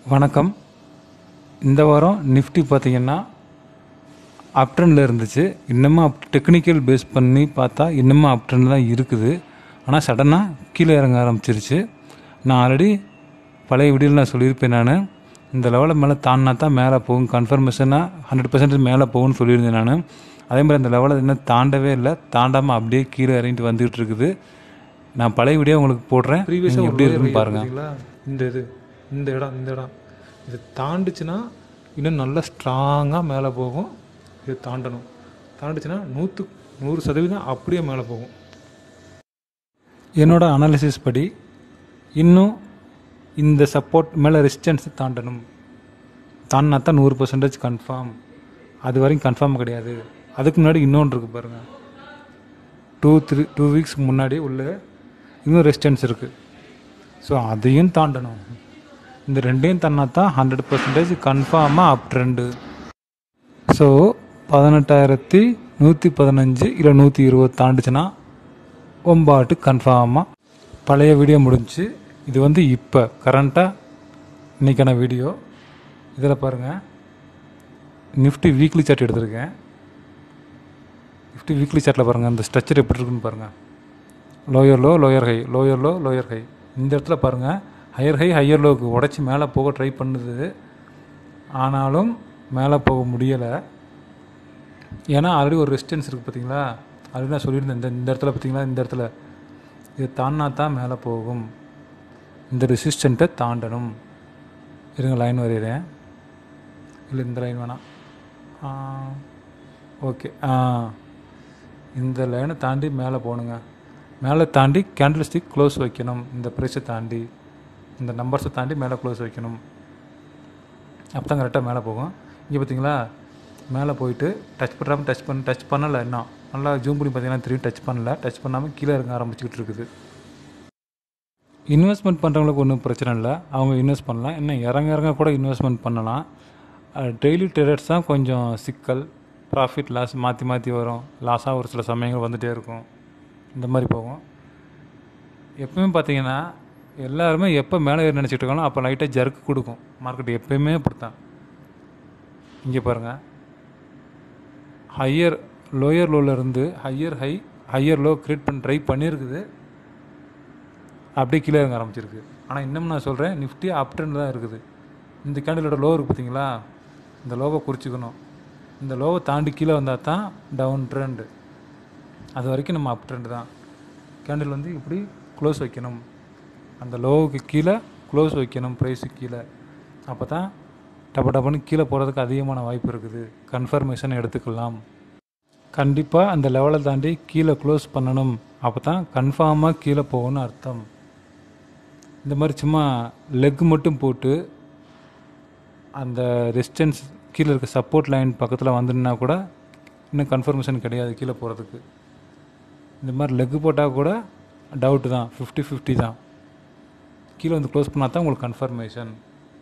வணக்கம் இந்த வாரம் நிஃப்டி பார்த்தீங்கன்னா அப் ட்ரெண்டில் இருந்துச்சு இன்னமும் அப் டெக்னிக்கல் பேஸ் பண்ணி பார்த்தா இன்னமும் அப் ட்ரெண்ட் தான் இருக்குது ஆனால் சடனாக கீழே இறங்க ஆரம்பிச்சிருச்சு நான் ஆல்ரெடி பழைய வீடியோவில் நான் சொல்லியிருப்பேன் நான் இந்த லெவலில் மேலே தாண்டினா தான் மேலே போகும் கன்ஃபர்மேஷனாக ஹண்ட்ரட் பர்சன்டேஜ் மேலே போகும்னு சொல்லியிருந்தேன் நான் அதே மாதிரி அந்த லெவலில் இன்னும் தாண்டவே இல்லை தாண்டாமல் அப்படியே கீழே இறங்கிட்டு வந்துகிட்டு இருக்குது நான் பழைய வீடியோ உங்களுக்கு போடுறேன் ப்ரீவியஸாக நீங்க எப்படி இருக்குன்னு பாருங்கள் பார்த்தீங்களா இந்த இது இந்த இடம் இந்த இடம் இது தாண்டுச்சுன்னா இன்னும் நல்லா ஸ்ட்ராங்காக மேலே போகும் இது தாண்டணும் தாண்டுச்சுன்னா நூற்று நூறு சதவீதம் அப்படியே மேலே போகும் என்னோட அனாலிசிஸ் படி இன்னும் இந்த சப்போர்ட் மேலே ரெசிஸ்டன்ஸ் தாண்டணும் தாண்டினா தான் நூறு பர்சன்டேஜ் கன்ஃபார்ம் அது வரைக்கும் கன்ஃபார்ம் கிடையாது அதுக்கு முன்னாடி இன்னொன்று இருக்குது பாருங்கள் டூ த்ரீ டூ வீக்ஸ் முன்னாடி உள்ள இன்னும் ரெசிஸ்டன்ஸ் இருக்குது ஸோ அதையும் தாண்டணும் இந்த ரெண்டையும் தாண்டினா தான் ஹண்ட்ரட் பர்சன்டேஜ் கன்ஃபார்மாக அப் ட்ரெண்டு ஸோ பதினெட்டாயிரத்தி நூற்றி பதினஞ்சு இல்லை நூற்றி இருபது தாண்டுச்சுன்னா ஒம்பாட்டு கன்ஃபார்மாக பழைய வீடியோ முடிஞ்சுச்சு இது வந்து இப்போ கரண்ட்டாக இன்றைக்கான வீடியோ இதில் பாருங்கள் நிஃப்டி வீக்லி சார்ட் எடுத்திருக்கேன் நிஃப்டி வீக்லி சார்ட்டில் பாருங்கள் அந்த ஸ்ட்ரக்சர் எப்படி இருக்குன்னு பாருங்கள் lower low lower high lower low lower high இந்த இடத்துல பாருங்கள் ஹையர் ஹை ஹையர் லோவுக்கு உடச்சி மேலே போக ட்ரை பண்ணுது ஆனாலும் மேலே போக முடியலை ஏன்னா ஆல்ரெடி ஒரு ரெசிஸ்டன்ஸ் இருக்குது பார்த்தீங்களா ஆல்ரெடி நான் சொல்லியிருந்தேன் இந்த இந்த இடத்துல பார்த்தீங்களா இந்த இடத்துல இது தாண்டினா தான் மேலே போகும் இந்த ரெசிஸ்டண்ட்டை தாண்டணும் இருங்க லைன் வரைகிறேன் இல்லை இந்த லைன் வேணாம் ஓகே ஆ இந்த லைனை தாண்டி மேலே போகணுங்க மேலே தாண்டி கேண்டில் ஸ்டிக் க்ளோஸ் வைக்கணும் இந்த ப்ரைஸை தாண்டி இந்த நம்பர்ஸை தாண்டி மேலே க்ளோஸ் வைக்கணும் அப்போ தான் கரெக்டாக மேலே போகும் இங்கே பார்த்தீங்களா மேலே போயிட்டு டச் பண்ணுறாமல் டச் பண்ண டச் பண்ணலை இன்னும் நல்லா ஜூம் பண்ணி பார்த்தீங்கன்னா திரும்பி டச் பண்ணல டச் பண்ணாமல் கீழே இறங்க ஆரம்பிச்சுக்கிட்டு இருக்குது இன்வெஸ்ட்மெண்ட் பண்ணுறவங்களுக்கு ஒன்றும் பிரச்சனை இல்லை அவங்க இன்வெஸ்ட் பண்ணலாம் இன்னும் இறங்க இறங்க கூட இன்வெஸ்ட்மெண்ட் பண்ணலாம் டெய்லி ட்ரேடர்ஸ் தான் கொஞ்சம் சிக்கல் ப்ராஃபிட் லாஸ் மாற்றி மாற்றி வரும் லாஸாக ஒரு சில சமயங்கள் வந்துகிட்டே இருக்கும் இந்த மாதிரி போகும் எப்பவுமே பார்த்தீங்கன்னா எல்லாருமே எப்போ மேலே ஏறி நினச்சிட்டு இருக்காங்களோ அப்போ லைட்டாக ஜர்க்கு கொடுக்கும் மார்க்கெட் எப்பயுமே அப்படித்தான் இங்கே பாருங்கள் ஹையர் லோயர் லோலேருந்து higher high higher low create பண்ண ட்ரை பண்ணியிருக்குது அப்படியே கீழே இறங்க ஆரம்பிச்சிருக்கு ஆனால் இன்னும் நான் சொல்கிறேன் நிஃப்டி அப் ட்ரெண்ட் தான் இருக்குது இந்த கேண்டிலோட லோ இருக்குது பார்த்தீங்களா இந்த லோவை குறிச்சிக்கணும் இந்த லோவை தாண்டி கீழே வந்தால் தான் டவுன் ட்ரெண்டு அது வரைக்கும் நம்ம அப் ட்ரெண்ட் தான் கேண்டில் வந்து இப்படி க்ளோஸ் வைக்கணும் அந்த லோவுக்கு கீழே க்ளோஸ் வைக்கணும் ப்ரைஸுக்கு கீழே அப்போ தான் டப்ப டப்புன்னு கீழே போகிறதுக்கு அதிகமான வாய்ப்பு இருக்குது கன்ஃபர்மேஷன் எடுத்துக்கலாம் கண்டிப்பாக அந்த லெவலை தாண்டி கீழே க்ளோஸ் பண்ணணும் அப்போ தான் கன்ஃபார்மாக கீழே போகணும்னு அர்த்தம் இந்த மாதிரி சும்மா லெக் மட்டும் போட்டு அந்த ரெசிஸ்டன்ஸ் கீழே இருக்க சப்போர்ட் லைன் பக்கத்தில் வந்துன்னா கூட இன்னும் கன்ஃபர்மேஷன் கிடையாது கீழே போகிறதுக்கு இந்த மாதிரி லெக் போட்டால் கூட டவுட்டு தான் ஃபிஃப்டி ஃபிஃப்டி தான் கீழே வந்து க்ளோஸ் பண்ணால் தான் உங்களுக்கு கன்ஃபர்மேஷன்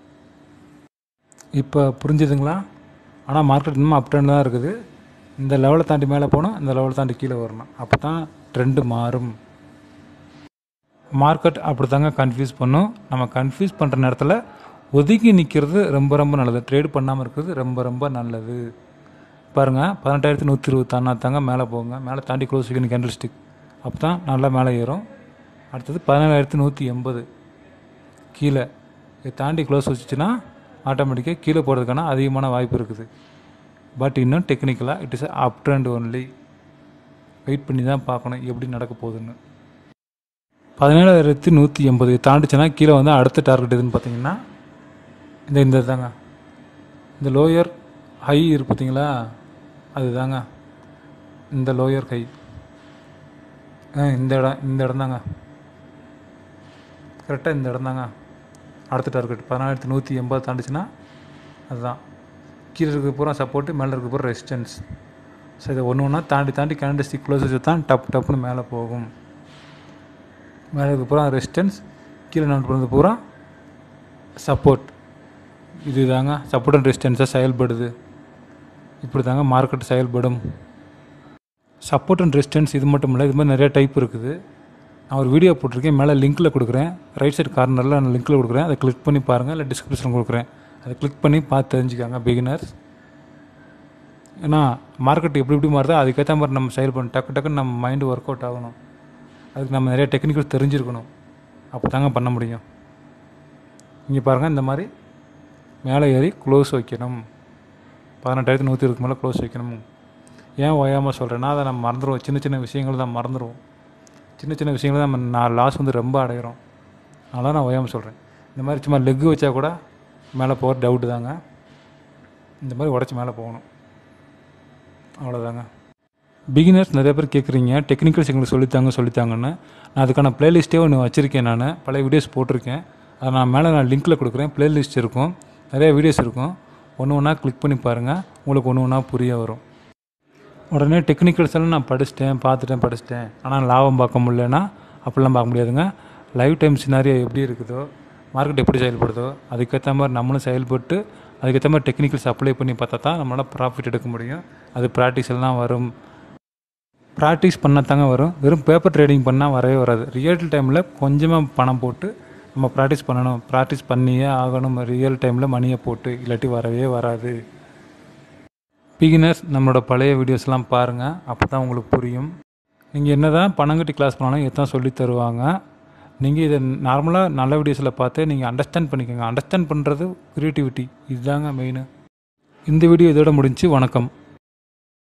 இப்போ புரிஞ்சுதுங்களா ஆனால் மார்க்கெட் இன்னும் அப் ட்ரெண்ட் தான் இருக்குது இந்த லெவலை தாண்டி மேலே போகணும் இந்த லெவலை தாண்டி கீழே வரணும் அப்போ தான் ட்ரெண்டு மாறும் மார்க்கெட் அப்படி தாங்க கன்ஃபியூஸ் பண்ணும் நம்ம கன்ஃபியூஸ் பண்ணுற நேரத்தில் ஒதுங்கி நிற்கிறது ரொம்ப ரொம்ப நல்லது ட்ரேட் பண்ணாமல் இருக்கிறது ரொம்ப ரொம்ப நல்லது பாருங்கள் பதினெட்டாயிரத்தி நூற்றி இருபத்தானா தாங்க மேலே போங்க மேலே தாண்டி க்ளோஸ் வைக்கணும் கேண்டில் ஸ்டிக் அப்போ தான் நல்லா மேலே ஏறும் அடுத்தது பதினேழாயிரத்தி நூற்றி எண்பது கீழே இதை தாண்டி க்ளோஸ் வச்சுச்சுன்னா ஆட்டோமேட்டிக்காக கீழே போகிறதுக்கான அதிகமான வாய்ப்பு இருக்குது பட் இன்னும் டெக்னிக்கலாக it is uptrend only wait பண்ணி தான் பார்க்கணும் எப்படி நடக்க போகுதுன்னு பதினேழாயிரத்தி நூற்றி எண்பது தாண்டிச்சுன்னா கீழே வந்து அடுத்த டார்கெட் எதுன்னு பார்த்தீங்கன்னா இந்த இந்த தாங்க இந்த லோயர் ஹை இருக்கு பார்த்தீங்களா அதுதாங்க இந்த லோயர் ஹை ஆ இந்த இடம் இந்த இடம் தாங்க கரெக்டாக இந்த இடம் தாங்க அடுத்த டார்கெட் பதினாயிரத்தி நூற்றி எண்பது தாண்டிச்சுன்னா அதுதான் கீழே இருக்க பூரா சப்போர்ட்டு மேலே இருக்க பூரா ரெசிஸ்டன்ஸ் ஸோ இதை ஒன்று ஒன்றா தாண்டி தாண்டி கேண்டல் ஸ்டிக் க்ளோஸ் வச்சு தான் டப் டப்புன்னு மேலே போகும் மேலே இருக்க பூரா ரெசிஸ்டன்ஸ் கீழே நான் போகிறது பூரா சப்போர்ட் இது தாங்க சப்போர்ட் அண்ட் ரெசிஸ்டன்ஸாக செயல்படுது இப்படி தாங்க மார்க்கெட் செயல்படும் சப்போர்ட் அண்ட் ரெசிஸ்டன்ஸ் இது மட்டும் இல்லை இது மாதிரி நிறைய டைப் இருக்குது நான் ஒரு வீடியோ போட்டிருக்கேன் மேலே லிங்க்கில் கொடுக்குறேன் ரைட் சைடு கார்னரில் நான் லிங்க்கில் கொடுக்குறேன் அதை கிளிக் பண்ணி பாருங்கள் இல்லை டிஸ்கிரிப்ஷன் கொடுக்குறேன் அதை கிளிக் பண்ணி பார்த்து தெரிஞ்சுக்காங்க பிகினர்ஸ் ஏன்னா மார்க்கெட் எப்படி எப்படி மாறுதோ அதுக்கேற்ற மாதிரி நம்ம செயல் பண்ணணும் டக்கு டக்குன்னு நம்ம மைண்டு ஒர்க் அவுட் ஆகணும் அதுக்கு நம்ம நிறைய டெக்னிக்கல் தெரிஞ்சிருக்கணும் அப்போ தாங்க பண்ண முடியும் இங்கே பாருங்கள் இந்த மாதிரி மேலே ஏறி க்ளோஸ் வைக்கணும் பதினெட்டாயிரத்தி நூற்றி இருபதுக்கு மேலே க்ளோஸ் வைக்கணும் ஏன் ஓயாமல் சொல்கிறேன்னா அதை நம்ம மறந்துடுவோம் சின்ன சின்ன விஷயங்கள் தான் மறந்துடுவோம் சின்ன சின்ன விஷயங்கள் தான் நம்ம நான் லாஸ் வந்து ரொம்ப அடைகிறோம் அதனால் நான் ஓயாமல் சொல்கிறேன் இந்த மாதிரி சும்மா லெக்கு வச்சா கூட மேலே போகிற டவுட்டு தாங்க இந்த மாதிரி உடச்சி மேலே போகணும் அவ்வளோதாங்க பிகினர்ஸ் நிறைய பேர் கேட்குறீங்க டெக்னிக்கல்ஸ் எங்களுக்கு சொல்லித்தாங்க சொல்லித்தாங்கன்னு நான் அதுக்கான ப்ளேலிஸ்ட்டே ஒன்று வச்சுருக்கேன் நான் பழைய வீடியோஸ் போட்டிருக்கேன் அதை நான் மேலே நான் லிங்க்கில் கொடுக்குறேன் ப்ளேலிஸ்ட் இருக்கும் நிறைய வீடியோஸ் இருக்கும் ஒன்று ஒன்றா கிளிக் பண்ணி பாருங்கள் உங்களுக்கு ஒன்று ஒன்றா புரிய வரும் உடனே டெக்னிக்கல்ஸ் எல்லாம் நான் படிச்சிட்டேன் பார்த்துட்டேன் படிச்சிட்டேன் ஆனால் லாபம் பார்க்க முடியலன்னா அப்படிலாம் பார்க்க முடியாதுங்க லைவ் டைம் சினாரியோ எப்படி இருக்குதோ மார்க்கெட் எப்படி செயல்படுதோ அதுக்கேற்ற மாதிரி நம்மளும் செயல்பட்டு அதுக்கேற்ற மாதிரி டெக்னிக்கல்ஸ் அப்ளை பண்ணி பார்த்தா தான் நம்மளால் ப்ராஃபிட் எடுக்க முடியும் அது ப்ராக்டிஸ் எல்லாம் வரும் ப்ராக்டிஸ் பண்ணால் தாங்க வரும் வெறும் பேப்பர் ட்ரேடிங் பண்ணால் வரவே வராது ரியல் டைமில் கொஞ்சமாக பணம் போட்டு நம்ம ப்ராக்டிஸ் பண்ணணும் ப்ராக்டிஸ் பண்ணியே ஆகணும் ரியல் டைமில் மணியை போட்டு இல்லாட்டி வரவே வராது பிகினர்ஸ் நம்மளோட பழைய வீடியோஸ்லாம் பாருங்கள் அப்போ தான் உங்களுக்கு புரியும் நீங்கள் என்ன தான் பணம் கட்டி கிளாஸ் பண்ணாலும் இதான் சொல்லி தருவாங்க நீங்கள் இதை நார்மலாக நல்ல வீடியோஸில் பார்த்து நீங்கள் அண்டர்ஸ்டாண்ட் பண்ணிக்கோங்க அண்டர்ஸ்டாண்ட் பண்ணுறது க்ரியேட்டிவிட்டி இதுதாங்க மெயின் இந்த வீடியோ இதோட முடிஞ்சு வணக்கம்